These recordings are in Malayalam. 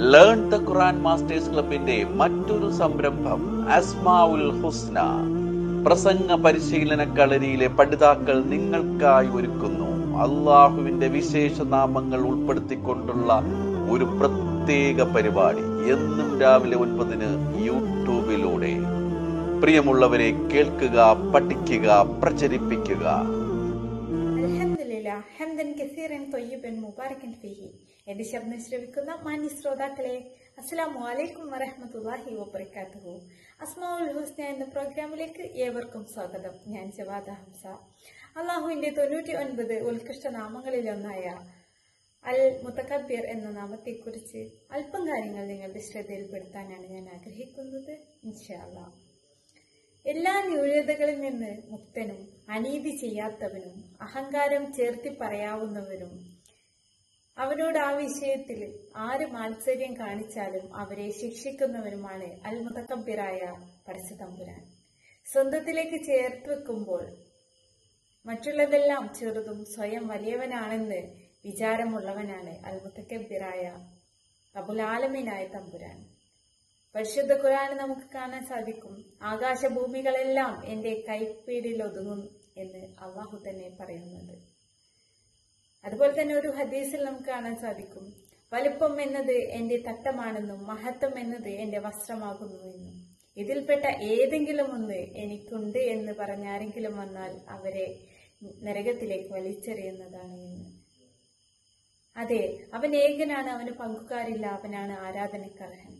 ലേൺ ദ ഖുറാൻ മാസ്റ്റേഴ്സ് ക്ലബിന്റെ മറ്റൊരു സംരംഭം അസ്മാഉൽ ഹുസ്ന പ്രസംഗ പരിശീലന കളരിയിലെ പഠിതാക്കൾ നിങ്ങൾക്കായി ഒരുക്കുന്നു അള്ളാഹുവിന്റെ വിശേഷ നാമങ്ങൾ ഉൾപ്പെടുത്തിക്കൊണ്ടുള്ള ഒരു പ്രത്യേക പരിപാടി എന്നും രാവിലെ ഒൻപതിന് യൂട്യൂബിലൂടെ പ്രിയമുള്ളവരെ കേൾക്കുക പഠിക്കുക പ്രചരിപ്പിക്കുക അൽഹംദുലില്ല ഹംദൻ കസീറൻ തൊയ്യബൻ മുബാറക്കൻ ഫിഹി എന്റെ ശബ്ദം ശ്രവിക്കുന്ന മാന്യ ശ്രോതാക്കളെ അസ്സലാമു അലൈക്കും വറഹ്മത്തുള്ളാഹി വബറകാതുഹു അസ്മാഉൽ ഹുസ്ന എന്ന പ്രോഗ്രാമിലേക്ക് ഏവർക്കും സ്വാഗതം ഞാൻ ജവാദ ഹംസ അള്ളാഹുവിന്റെ തൊണ്ണൂറ്റി ഒൻപത് ഉത്കൃഷ്ട നാമങ്ങളിലൊന്നായ അൽ മുത്തക്കബീർ എന്ന നാമത്തെക്കുറിച്ച് അല്പം കാര്യങ്ങൾ നിങ്ങളുടെ ശ്രദ്ധയിൽപ്പെടുത്താനാണ് ഞാൻ ആഗ്രഹിക്കുന്നത് ഇൻഷാ അല്ലാഹ് എല്ലാ ന്യൂനതകളിൽ നിന്ന് മുക്തനും അനീതി ചെയ്യാത്തവനും അഹങ്കാരം ചേർത്തി പറയാവുന്നവനും അവനോട് ആ വിഷയത്തിൽ ആര് മാത്സര്യം കാണിച്ചാലും അവരെ ശിക്ഷിക്കുന്നവനുമാണ് അൽ മുതക്കബിറായ പരശുതമ്പുരാൻ സ്വന്തത്തിലേക്ക് ചേർത്ത് വെക്കുമ്പോൾ മറ്റുള്ളതെല്ലാം ചെറുതും സ്വയം വലിയവനാണെന്ന് വിചാരമുള്ളവനാണ് അൽ മുത്തക്കബിറായ അബുലാലമീനായ തമ്പുരാൻ പരിശുദ്ധ ഖുർആൻ നമുക്ക് കാണാൻ സാധിക്കും ആകാശഭൂമികളെല്ലാം എന്റെ കൈപ്പീടിൽ ഒതുങ്ങും എന്ന് അള്ളാഹു തന്നെ പറയുന്നത് അതുപോലെ തന്നെ ഒരു ഹദീസിൽ നമുക്ക് കാണാൻ സാധിക്കും വലുപ്പം എന്നത് എന്റെ തട്ടമാണെന്നും മഹത്വം എന്നത് എന്റെ വസ്ത്രമാകുന്നു എന്നും ഇതിൽപ്പെട്ട ഏതെങ്കിലും ഒന്ന് എനിക്കുണ്ട് എന്ന് പറഞ്ഞാരെങ്കിലും വന്നാൽ അവരെ നരകത്തിലേക്ക് വലിച്ചെറിയുന്നതാണ് എന്ന് അതെ അവൻ ഏകനാണ് അവന് പങ്കുകാരില്ല അവനാണ് ആരാധനക്കർഹൻ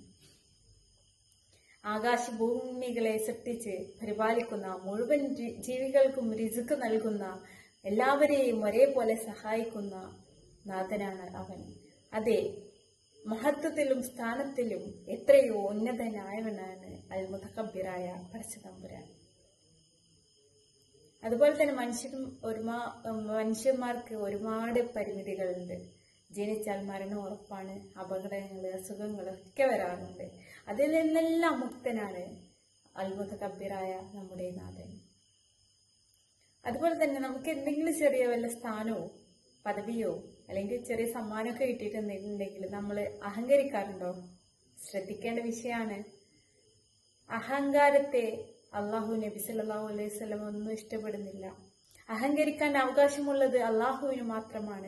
ആകാശഭൂമികളെ സൃഷ്ടിച്ച് പരിപാലിക്കുന്ന മുഴുവൻ ജി- ജീവികൾക്കും രിസുക്ക് നൽകുന്ന എല്ലാവരെയും ഒരേപോലെ സഹായിക്കുന്ന നാഥനാണ് അവൻ അതെ മഹത്വത്തിലും സ്ഥാനത്തിലും എത്രയോ ഉന്നതനായവനാണ് അൽ മുതക്കബിറായ പരശുതമ്പുരാൻ അതുപോലെ തന്നെ മനുഷ്യരും ഒരുമാ മനുഷ്യന്മാർക്ക് ഒരുപാട് പരിമിതികളുണ്ട് ജനിച്ചാൽ മരണം ഉറപ്പാണ് അപകടങ്ങൾ അസുഖങ്ങൾ ഒക്കെ വരാറുണ്ട് അതിൽ നിന്നെല്ലാം മുക്തനാണ് അത്ഭുത കബീറായ നമ്മുടെ നാഥൻ അതുപോലെ തന്നെ നമുക്ക് എന്തെങ്കിലും ചെറിയ വല്ല സ്ഥാനമോ പദവിയോ അല്ലെങ്കിൽ ചെറിയ സമ്മാനമൊക്കെ കിട്ടിയിട്ടുണ്ടെങ്കിൽ നമ്മൾ അഹങ്കരിക്കാറുണ്ടോ ശ്രദ്ധിക്കേണ്ട വിഷയമാണ് അഹങ്കാരത്തെ അള്ളാഹു നബി സല്ലല്ലാഹു അലൈഹി വസല്ലം ഒന്നും ഇഷ്ടപ്പെടുന്നില്ല അഹങ്കരിക്കാൻ അവകാശമുള്ളത് അള്ളാഹുവിന് മാത്രമാണ്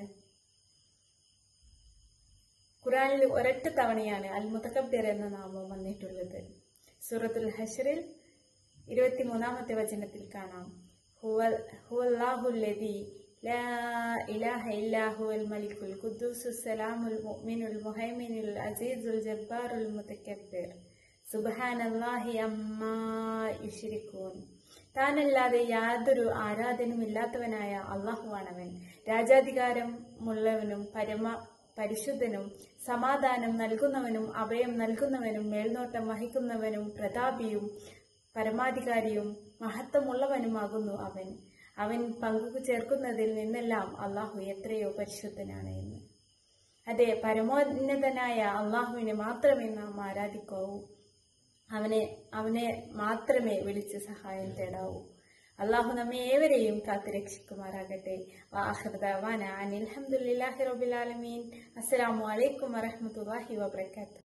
ഖുറാനിൽ ഒരൊറ്റ തവണയാണ് അൽ മുതക്കബിർ എന്ന നാമം വന്നിട്ടുള്ളത് സൂറത്തുൽ ഹഷറിൽ ഇരുപത്തിമൂന്നാമത്തെ വചനത്തിൽ കാണാം ഹുവൽ ഹുവല്ലാഹുല്ലദീ ലാ ഇലാഹ ഇല്ലാ ഹുവൽ മലിക്കുൽ ഖുദ്ദൂസുസ് സലാമുൽ മുഅ്മിനുൽ മുഹൈമിനുൽ അസീസുൽ ജബ്ബാറുൽ മുതക്കബ്ബിർ സുബ്ഹാനല്ലാഹി അമ്മാ യുശ്രികൂൻ താനല്ലാതെ യാതൊരു ആരാധനയുമില്ലാത്തവനായ അള്ളാഹുവാണവൻ രാജാധികാരമുള്ളവനും പരമ പരിശുദ്ധനും സമാധാനം നൽകുന്നവനും അഭയം നൽകുന്നവനും മേൽനോട്ടം വഹിക്കുന്നവനും പ്രതാപിയും പരമാധികാരിയും മഹത്വമുള്ളവനുമാകുന്നു അവൻ അവൻ പങ്കു ചേർക്കുന്നതിൽ നിന്നെല്ലാം അള്ളാഹു എത്രയോ പരിശുദ്ധനാണ് എന്ന് അതെ പരമോന്നതനായ അള്ളാഹുവിനെ മാത്രമേ നാം ആരാധിക്കാവൂ അവനെ അവനെ മാത്രമേ വിളിച്ച് സഹായം തേടാവൂ അള്ളാഹു നമ്മെ ഏവരെയും കാത്തു രക്ഷിക്കുമാറാകട്ടെ വാഹൃദാന അനിൽഹമുല്ലാഹി റബുലാലമീൻ അസ്സലാമു അലൈക്കും വറഹമത്തല്ലാഹി വബർക്കാത്തു